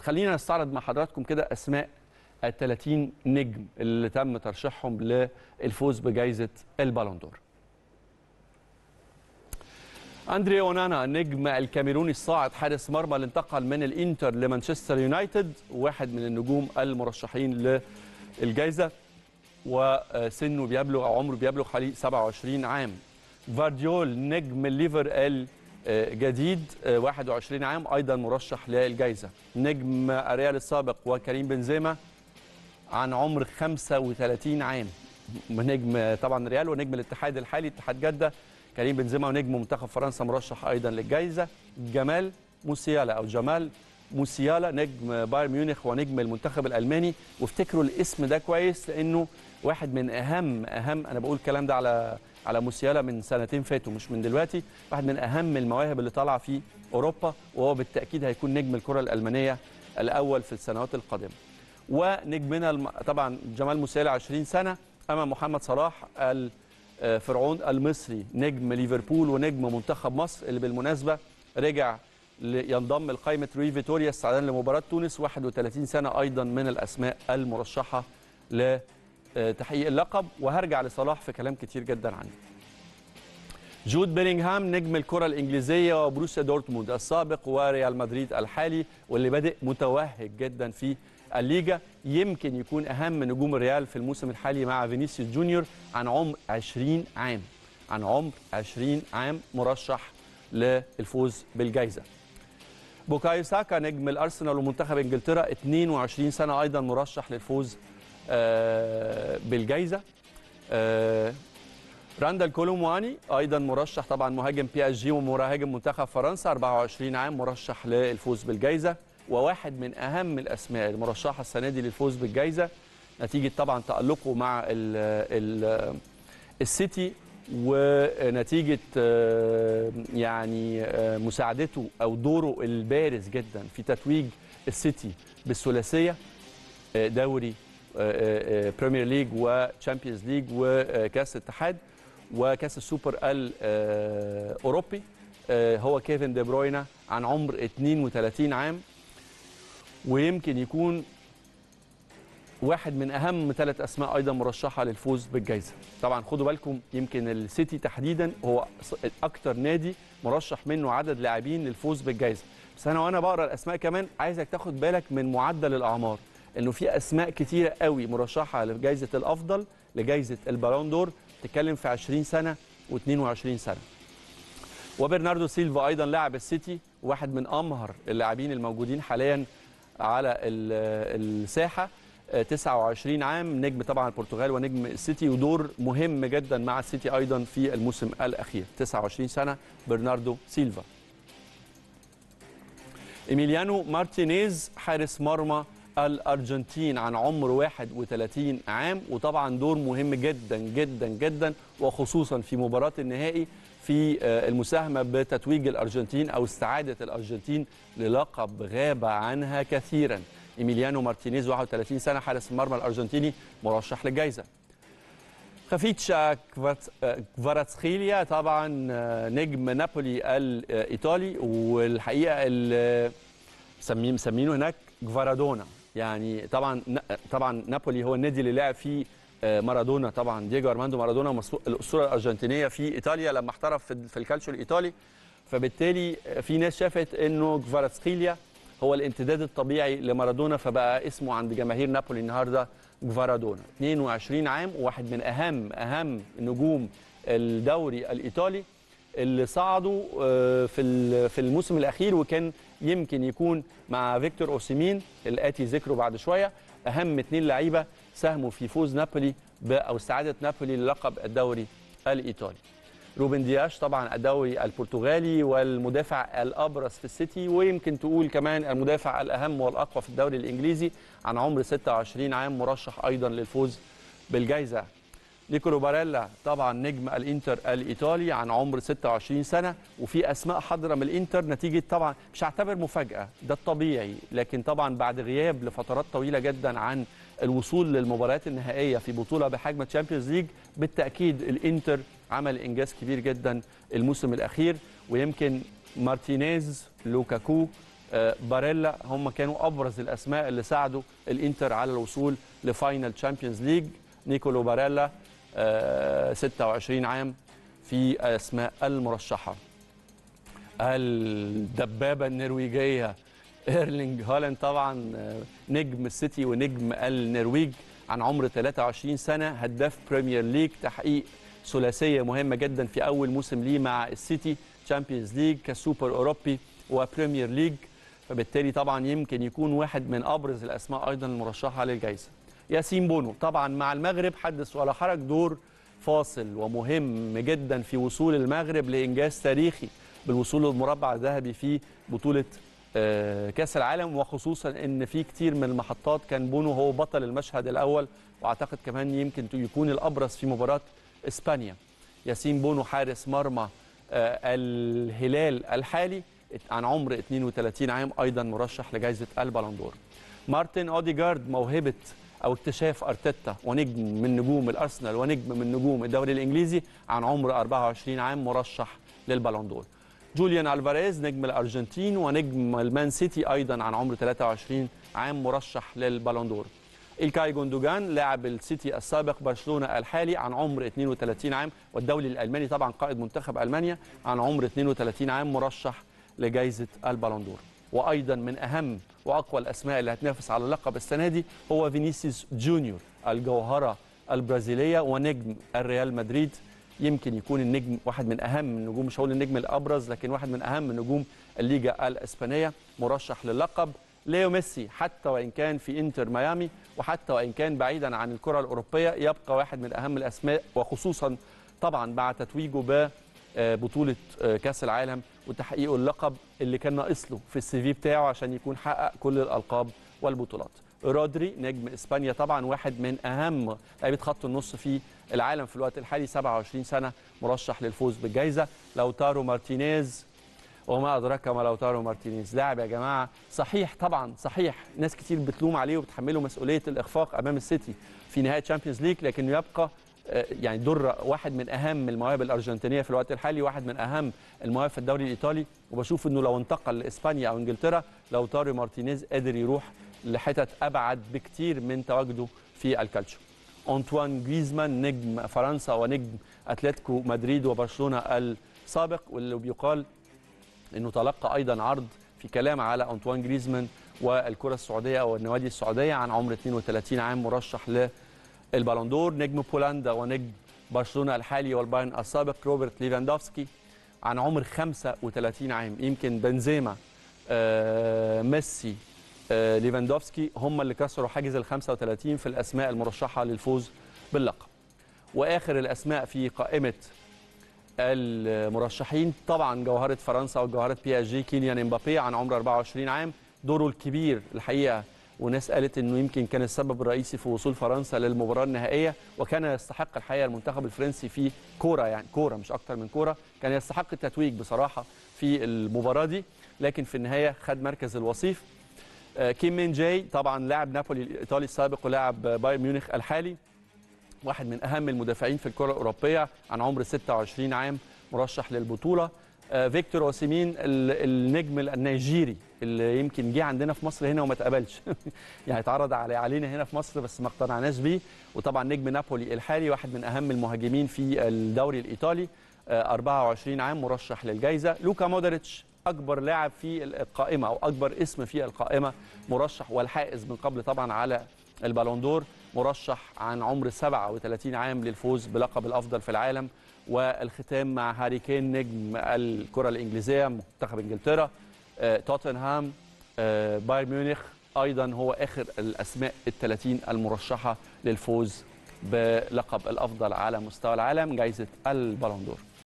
خلينا نستعرض مع حضراتكم كده اسماء ال 30 نجم اللي تم ترشيحهم للفوز بجائزه البالون دور اندري اونانا النجم الكاميروني الصاعد حارس مرمى اللي انتقل من الانتر لمانشستر يونايتد واحد من النجوم المرشحين للجائزه وسنه بيبلغ او عمره بيبلغ حوالي 27 عام فارديول نجم الليفر الجديد 21 عام ايضا مرشح للجائزه نجم الريال السابق وكريم بنزيما عن عمر 35 عام نجم طبعا ريال ونجم الاتحاد الحالي اتحاد جده كريم بنزيما ونجم منتخب فرنسا مرشح ايضا للجائزه جمال موسيالا او جمال موسيالا نجم بايرن ميونخ ونجم المنتخب الالماني وافتكروا الاسم ده كويس لانه واحد من اهم اهم انا بقول الكلام ده على على موسيالا من سنتين فاتوا مش من دلوقتي واحد من اهم المواهب اللي طالعه في اوروبا وهو بالتاكيد هيكون نجم الكره الالمانيه الاول في السنوات القادمه ونجمنا الم... طبعا جمال موسيالا 20 سنه اما محمد صلاح الفرعون المصري نجم ليفربول ونجم منتخب مصر اللي بالمناسبه رجع ينضم لقائمه روي فيتوريا استعدادا لمباراه تونس 31 سنه ايضا من الاسماء المرشحه لتحقيق اللقب وهرجع لصلاح في كلام كتير جدا عنه. جود بيلينغهام نجم الكره الانجليزيه وبروسيا دورتموند السابق وريال مدريد الحالي واللي بادئ متوهج جدا في الليجا يمكن يكون اهم نجوم الريال في الموسم الحالي مع فينيسيوس جونيور عن عمر 20 عام عن عمر 20 عام مرشح للفوز بالجائزه. بوكايو ساكا نجم الارسنال ومنتخب انجلترا 22 سنه ايضا مرشح للفوز بالجائزه راندال كولومواني ايضا مرشح طبعا مهاجم بي اس جي ومهاجم منتخب فرنسا 24 عام مرشح للفوز بالجائزه وواحد من اهم الاسماء المرشحه السنه دي للفوز بالجائزه نتيجه طبعا تالقه مع ال ال السيتي ونتيجه يعني مساعدته او دوره البارز جدا في تتويج السيتي بالثلاثيه دوري بريمير ليج وتشامبيونز ليج وكاس الاتحاد وكاس السوبر الاوروبي هو كيفن دي بروينا عن عمر 32 عام ويمكن يكون واحد من اهم ثلاث اسماء ايضا مرشحه للفوز بالجائزه طبعا خدوا بالكم يمكن السيتي تحديدا هو اكتر نادي مرشح منه عدد لاعبين للفوز بالجائزه بس انا وانا بقرا الاسماء كمان عايزك تاخد بالك من معدل الاعمار انه في اسماء كتيره قوي مرشحه لجائزه الافضل لجائزه البالون دور تتكلم في 20 سنه و22 سنه وبرناردو سيلفا ايضا لاعب السيتي واحد من امهر اللاعبين الموجودين حاليا على الساحه 29 عام نجم طبعا البرتغال ونجم السيتي ودور مهم جدا مع السيتي ايضا في الموسم الاخير 29 سنه برناردو سيلفا ايميليانو مارتينيز حارس مرمى الارجنتين عن عمر 31 عام وطبعا دور مهم جدا جدا جدا وخصوصا في مباراه النهائي في المساهمه بتتويج الارجنتين او استعاده الارجنتين للقب غاب عنها كثيرا ايميليانو مارتينيز 31 سنه حارس المرمى الارجنتيني مرشح للجائزه خفيتشا كفاراتسخيليا طبعا نجم نابولي الايطالي والحقيقه اللي مسمينه هناك جفارادونا يعني طبعا طبعا نابولي هو النادي اللي لعب فيه مارادونا طبعا دييجو ارماندو مارادونا الاسطوره الارجنتينيه في ايطاليا لما احترف في الكالتشيو الايطالي فبالتالي في ناس شافت انه جفاراتسخيليا هو الامتداد الطبيعي لمارادونا فبقى اسمه عند جماهير نابولي النهارده جفارادونا 22 عام وواحد من اهم اهم نجوم الدوري الايطالي اللي صعدوا في في الموسم الاخير وكان يمكن يكون مع فيكتور اوسيمين الاتي ذكره بعد شويه اهم اثنين لعيبه ساهموا في فوز نابولي او استعاده نابولي للقب الدوري الايطالي روبن دياش طبعا الدوري البرتغالي والمدافع الابرز في السيتي ويمكن تقول كمان المدافع الاهم والاقوى في الدوري الانجليزي عن عمر 26 عام مرشح ايضا للفوز بالجائزه نيكولو باريلا طبعا نجم الانتر الايطالي عن عمر 26 سنه وفي اسماء حاضره من الانتر نتيجه طبعا مش هعتبر مفاجاه ده الطبيعي لكن طبعا بعد غياب لفترات طويله جدا عن الوصول للمباريات النهائيه في بطوله بحجم تشامبيونز ليج بالتاكيد الانتر عمل انجاز كبير جدا الموسم الاخير ويمكن مارتينيز لوكاكو آه، باريلا هم كانوا ابرز الاسماء اللي ساعدوا الانتر على الوصول لفاينل تشامبيونز ليج نيكولو باريلا آه، 26 عام في اسماء المرشحه الدبابه النرويجيه ايرلينج هالاند طبعا آه، نجم السيتي ونجم النرويج عن عمر 23 سنه هداف بريمير ليج تحقيق ثلاثيه مهمه جدا في اول موسم ليه مع السيتي تشامبيونز ليج كسوبر اوروبي وبريمير ليج فبالتالي طبعا يمكن يكون واحد من ابرز الاسماء ايضا المرشحه للجائزه ياسين بونو طبعا مع المغرب حدث ولا حرج دور فاصل ومهم جدا في وصول المغرب لانجاز تاريخي بالوصول للمربع الذهبي في بطوله آه، كاس العالم وخصوصا ان في كتير من المحطات كان بونو هو بطل المشهد الاول واعتقد كمان يمكن يكون الابرز في مباراه اسبانيا ياسين بونو حارس مرمى آه، الهلال الحالي عن عمر 32 عام ايضا مرشح لجائزه البالندور مارتن اوديجارد موهبه او اكتشاف ارتيتا ونجم من نجوم الارسنال ونجم من نجوم الدوري الانجليزي عن عمر 24 عام مرشح للبالندور جوليان الفاريز نجم الارجنتين ونجم المان سيتي ايضا عن عمر 23 عام مرشح للبالندور إلكاي جوندوجان لاعب السيتي السابق برشلونه الحالي عن عمر 32 عام والدولي الالماني طبعا قائد منتخب المانيا عن عمر 32 عام مرشح لجائزه البالندور وايضا من اهم واقوى الاسماء اللي هتنافس على اللقب السنه دي هو فينيسيوس جونيور الجوهره البرازيليه ونجم الريال مدريد يمكن يكون النجم واحد من اهم النجوم مش هقول النجم الابرز لكن واحد من اهم نجوم الليجا الاسبانيه مرشح للقب ليو ميسي حتى وان كان في انتر ميامي وحتى وان كان بعيدا عن الكره الاوروبيه يبقى واحد من اهم الاسماء وخصوصا طبعا بعد تتويجه ببطوله كاس العالم وتحقيقه اللقب اللي كان ناقص له في السي في بتاعه عشان يكون حقق كل الالقاب والبطولات رودري نجم اسبانيا طبعا واحد من اهم لعيبه خط النص في العالم في الوقت الحالي 27 سنه مرشح للفوز بالجائزه لوتارو مارتينيز وما ادراك ما لوتارو مارتينيز لاعب يا جماعه صحيح طبعا صحيح ناس كتير بتلوم عليه وبتحمله مسؤوليه الاخفاق امام السيتي في نهايه تشامبيونز ليج لكنه يبقى يعني در واحد من اهم المواهب الارجنتينيه في الوقت الحالي واحد من اهم المواهب في الدوري الايطالي وبشوف انه لو انتقل لاسبانيا او انجلترا لو تارو مارتينيز قادر يروح لحتت ابعد بكتير من تواجده في الكالتشو انطوان جريزمان نجم فرنسا ونجم اتلتيكو مدريد وبرشلونه السابق واللي بيقال انه تلقى ايضا عرض في كلام على انطوان جريزمان والكره السعوديه او النوادي السعوديه عن عمر 32 عام مرشح للبالندور نجم بولندا ونجم برشلونه الحالي والبايرن السابق روبرت ليفاندوفسكي عن عمر 35 عام يمكن بنزيما آه ميسي آه ليفاندوفسكي هم اللي كسروا حاجز ال 35 في الاسماء المرشحه للفوز باللقب واخر الاسماء في قائمه المرشحين طبعا جوهره فرنسا وجوهره بي اس جي كيليان امبابي عن عمر 24 عام دوره الكبير الحقيقه وناس قالت انه يمكن كان السبب الرئيسي في وصول فرنسا للمباراه النهائيه وكان يستحق الحقيقه المنتخب الفرنسي في كوره يعني كوره مش اكتر من كوره كان يستحق التتويج بصراحه في المباراه دي لكن في النهايه خد مركز الوصيف كيم مين جاي طبعا لاعب نابولي الايطالي السابق ولاعب بايرن ميونخ الحالي واحد من اهم المدافعين في الكره الاوروبيه عن عمر 26 عام مرشح للبطوله فيكتور اوسيمين النجم النيجيري اللي يمكن جه عندنا في مصر هنا وما اتقبلش يعني اتعرض علي علينا هنا في مصر بس ما اقتنعناش بيه وطبعا نجم نابولي الحالي واحد من اهم المهاجمين في الدوري الايطالي 24 عام مرشح للجائزه لوكا مودريتش اكبر لاعب في القائمه او اكبر اسم في القائمه مرشح والحائز من قبل طبعا على البالوندور مرشح عن عمر 37 عام للفوز بلقب الافضل في العالم والختام مع هاري كين نجم الكره الانجليزيه منتخب انجلترا آه، توتنهام آه، بايرن ميونخ ايضا هو اخر الاسماء ال 30 المرشحه للفوز بلقب الافضل على مستوى العالم جائزه البالوندور